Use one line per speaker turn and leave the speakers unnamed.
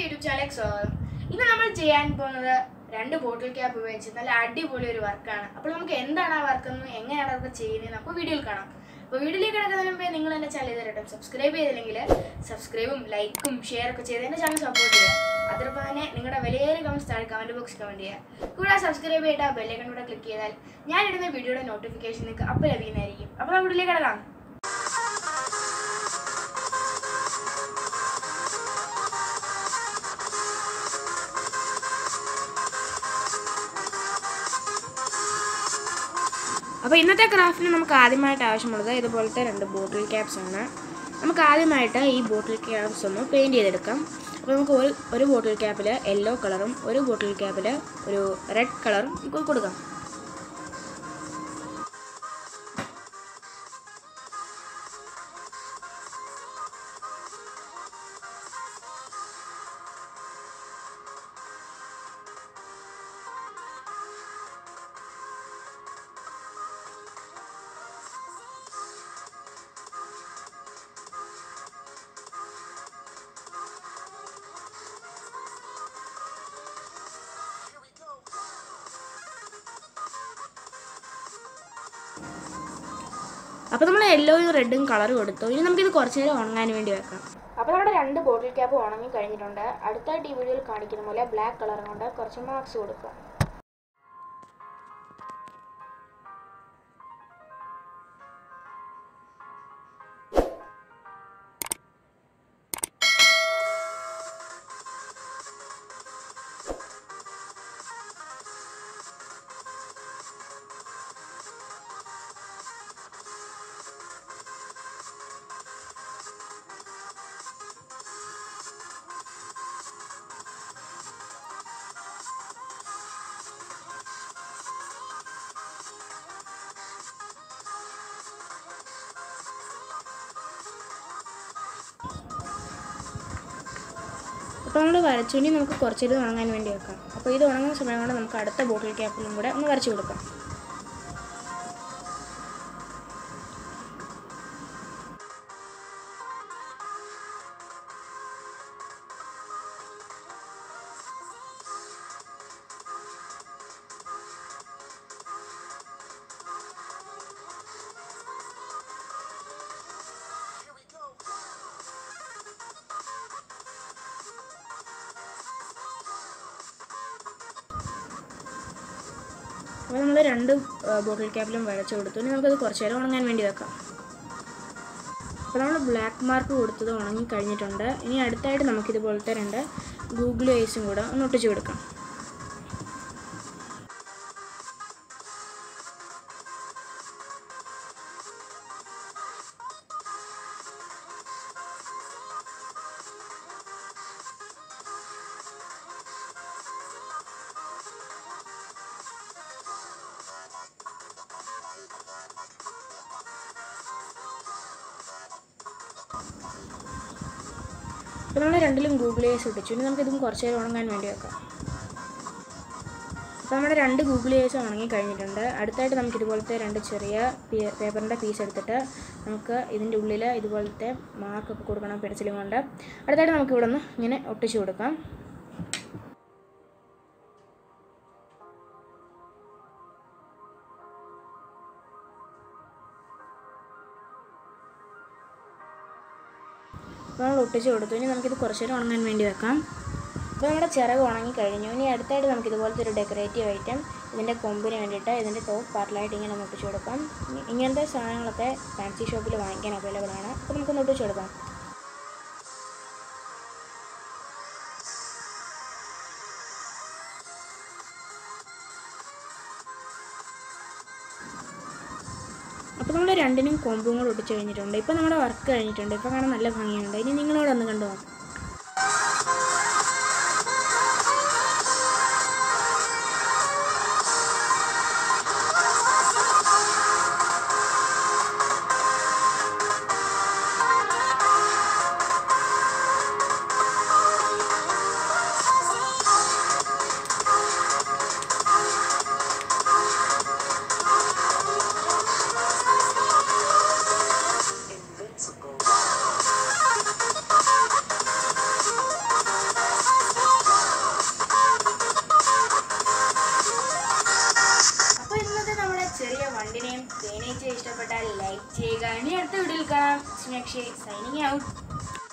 YouTube ചാനലിലേക്ക് സ്വാഗതം ഇന്ന് നമ്മൾ ചെയ്യാൻ പോകുന്നത് രണ്ട് ബോട്ടിൽ ക്യാപ്പ് ഉപയോഗിച്ച് നല്ല അടിപൊളി ഒരു വർക്കാണ് അപ്പോൾ നമുക്ക് എന്താണ് ആ വർക്ക് എന്ന് എങ്ങനെയാണ് അതൊക്കെ ചെയ്യുന്നത് നമുക്ക് വീഡിയോയിൽ കാണാം അപ്പോൾ വീഡിയോയിലേക്ക് കിടക്കുന്നതിന് മുമ്പേ നിങ്ങൾ എൻ്റെ ചാനൽ ഇതുവരെ സബ്സ്ക്രൈബ് ചെയ്തില്ലെങ്കിൽ സബ്സ്ക്രൈബും ലൈക്കും ഷെയർ ഒക്കെ ചെയ്ത് എൻ്റെ ചാനൽ സപ്പോർട്ട് ചെയ്യുക അതോടൊപ്പം തന്നെ നിങ്ങളുടെ വിലയേറെ കമൻസ് താഴെ കമൻറ്റ് ബോക്സ് കമൻറ്റ് ചെയ്യുക കൂടാതെ സബ്സ്ക്രൈബ് ചെയ്തിട്ട് ആ ബെല്ലൈക്കൺ കൂടെ ക്ലിക്ക് ചെയ്താൽ ഞാൻ ഇടുന്ന വീഡിയോയുടെ നോട്ടിഫിക്കേഷൻ നിങ്ങൾക്ക് അപ്പോൾ ലഭിക്കുന്നതായിരിക്കും അപ്പോൾ നമുക്ക് വീഡിയോയിലേക്ക് കിടക്കാം അപ്പോൾ ഇന്നത്തെ ക്രാഫ്റ്റിന് നമുക്ക് ആദ്യമായിട്ട് ആവശ്യമുള്ളത് ഇതുപോലത്തെ രണ്ട് ബോട്ടിൽ ക്യാപ്സ് ആണ് നമുക്ക് ആദ്യമായിട്ട് ഈ ബോട്ടിൽ ക്യാപ്സ് ഒന്ന് പെയിൻറ് ചെയ്തെടുക്കാം അപ്പോൾ നമുക്ക് ഒരു ഒരു ബോട്ടിൽ ക്യാപ്പിൽ യെല്ലോ കളറും ഒരു ബോട്ടിൽ ക്യാപ്പിൽ ഒരു റെഡ് കളറും നമുക്ക് കൊടുക്കാം അപ്പോൾ നമ്മൾ യെല്ലോയും റെഡും കളർ കൊടുത്തു ഇനി നമുക്കിത് കുറച്ച് നേരം ഉണങ്ങാൻ വേണ്ടി വെക്കാം അപ്പോൾ നമ്മുടെ രണ്ട് ബോട്ടിൽ ക്യാപ്പ് ഉണങ്ങി കഴിഞ്ഞിട്ടുണ്ട് അടുത്തായിട്ട് ഈ വീഡിയോയിൽ കാണിക്കുന്ന പോലെ ബ്ലാക്ക് കളർ കൊണ്ട് കുറച്ച് മാർക്സ് കൊടുക്കുക അപ്പോൾ നമ്മൾ വരച്ചു ഇനി നമുക്ക് കുറച്ച് ഇത് ഉണങ്ങാൻ വേണ്ടി വെക്കാം അപ്പോൾ ഇത് ഉണങ്ങുന്ന സമയം കൊണ്ട് നമുക്ക് അടുത്ത ബോട്ടിൽ ക്യാപ്പിലും കൂടെ ഒന്ന് വരച്ചു കൊടുക്കാം അപ്പോൾ നമ്മൾ രണ്ട് ബോട്ടിൽ ക്യാപ്പിലും വരച്ചു കൊടുത്തു ഇനി നമുക്കത് കുറച്ച് നേരം ഉണങ്ങാൻ വേണ്ടി വെക്കാം അപ്പോൾ നമ്മൾ ബ്ലാക്ക് മാർക്ക് കൊടുത്തത് ഉണങ്ങി കഴിഞ്ഞിട്ടുണ്ട് ഇനി അടുത്തായിട്ട് നമുക്കിതുപോലത്തെ രണ്ട് ഗൂഗിൾ ഐസും കൂടെ ഒന്ന് ഒട്ടിച്ച് കൊടുക്കാം അപ്പോൾ നമ്മൾ രണ്ടിലും ഗൂഗിൾ ഐസ് ഒട്ടിച്ചു ഇനി നമുക്കിതും കുറച്ച് നേരം ഉണങ്ങാൻ വേണ്ടി വെക്കാം അപ്പോൾ നമ്മുടെ രണ്ട് ഗൂഗിൾ ഐസ് ഉണങ്ങി കഴിഞ്ഞിട്ടുണ്ട് അടുത്തായിട്ട് നമുക്ക് ഇതുപോലത്തെ രണ്ട് ചെറിയ പേപ്പറിൻ്റെ പീസ് എടുത്തിട്ട് നമുക്ക് ഇതിൻ്റെ ഉള്ളിൽ ഇതുപോലത്തെ മാർക്കൊക്കെ കൊടുക്കണം പെൻസിലും കൊണ്ട് അടുത്തായിട്ട് നമുക്ക് ഇവിടെ നിന്ന് ഇങ്ങനെ ഒട്ടിച്ചു കൊടുക്കാം നമ്മൾ ഒട്ടിച്ച് കൊടുത്തു ഇനി നമുക്കിത് കുറച്ച് നേരം ഉണങ്ങാൻ വേണ്ടി വെക്കാം അപ്പോൾ നമ്മുടെ ചിറക് ഉണങ്ങി കഴിഞ്ഞു ഇനി അടുത്തായിട്ട് നമുക്ക് ഇതുപോലത്തെ ഒരു ഡെക്കറേറ്റീവ് ഐറ്റം ഇതിൻ്റെ കൊമ്പിന് വേണ്ടിയിട്ട് ഇതിൻ്റെ ടോപ്പ് പാർട്ടിലായിട്ട് ഇങ്ങനെ ഒന്ന് ഒട്ടിച്ച് കൊടുക്കാം ഇനി- ഇങ്ങനത്തെ സാധനങ്ങളൊക്കെ ഫാൻസി ഷോപ്പിൽ വാങ്ങിക്കാൻ അവൈലബിൾ ആണ് അപ്പോൾ നമുക്കൊന്ന് ഒട്ടിച്ച് കൊടുക്കാം അപ്പോൾ നമ്മൾ രണ്ടിനും കൊമ്പും കൂടെ ഒട്ടിച്ച് കഴിഞ്ഞിട്ടുണ്ട് ഇപ്പോൾ നമ്മുടെ വർക്ക് കഴിഞ്ഞിട്ടുണ്ട് ഇപ്പോൾ കാണാൻ നല്ല ഭംഗിയുണ്ട് ഇനി നിങ്ങളോട് ഒന്ന് കണ്ടു നോക്കാം വീഡിയോ ഇഷ്ടപ്പെട്ടാൽ ലൈക്ക് ചെയ്യുക ഇനി അടുത്ത വീഡിയോയിൽ കാണാം സൈനിങ് ഔട്ട്